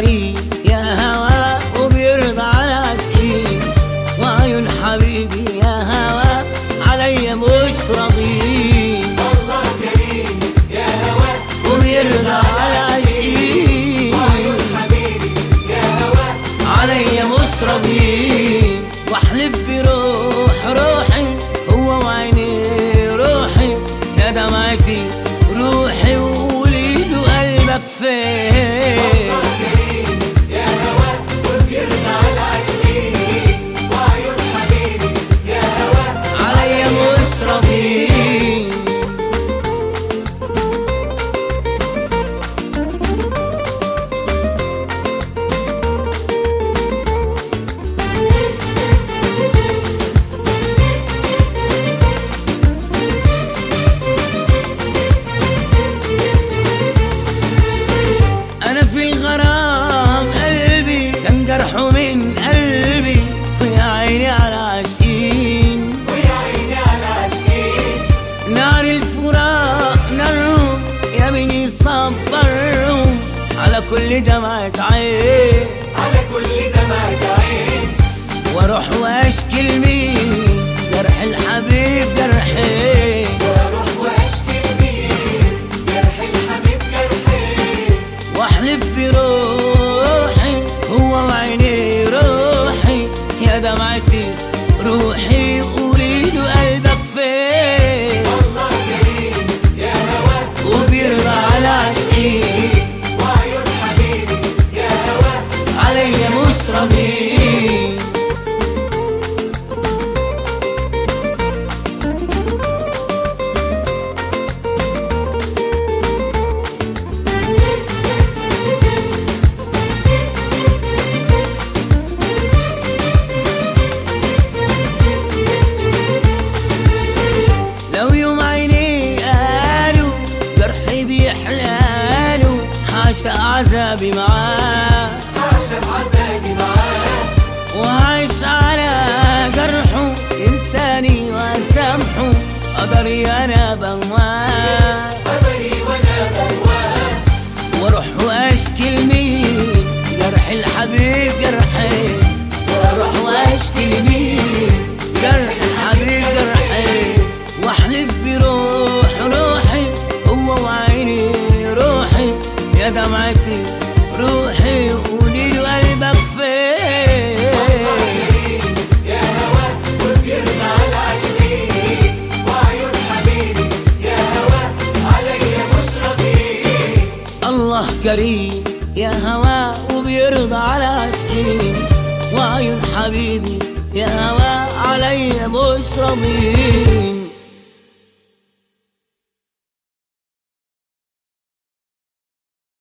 كريم يا هوى وبيرضى على عشقي وعيون حبيبي يا هوى علي مش راضي الله كريم يا هوى وبيرضى على عشقي حبيبي يا هوى علي مش راضي واحلف بروح روحي هو وعيني روحي يا دمعتي روحي ووليد قلبك فين كريم يا هوى وبيرضى على عشقي وعيون حبيبي يا هوى علي مش راضي انا في الغرام قلبي كان جرحه من قلبي ويا عيني على عاشقين ويا عيني على عشقي نار الفراق نارهم يا مين يصبرهم على كل دمعة عين على كل دمعة عين واروح واشكي لمين جرح الحبيب جرحي واروح واشكي لمين جرح الحبيب جرحي واحلف بروحي هو وعيني روحي يا دمعتي روحي قولي له قلبك فين الله كريم يا هوى وبيرضى على عشقي وعيون حبيبي يا هوى عليا مش راضي لو يوم عيني قالوا جرحي بيحلالوا حاشا عذابي معاه عاش عذابي معاه وعايش على جرحه إنساني وأسامحه قدري أنا بواه قدري وانا بواه واروح واشكي لمين جرح الحبيب جرحي واروح واشكي لمين جرح الحبيب جرحي واحلف بروح روحي هو وعيني روحي يا دمعتي روحي قولي له قلبك فين كريم يا هوى وبيرضى على عشقي وعيون حبيبي يا هوى علي مش راضي الله كريم يا هوا وبيرضى على عشقي وعيون حبيبي يا هوا علي مش راضي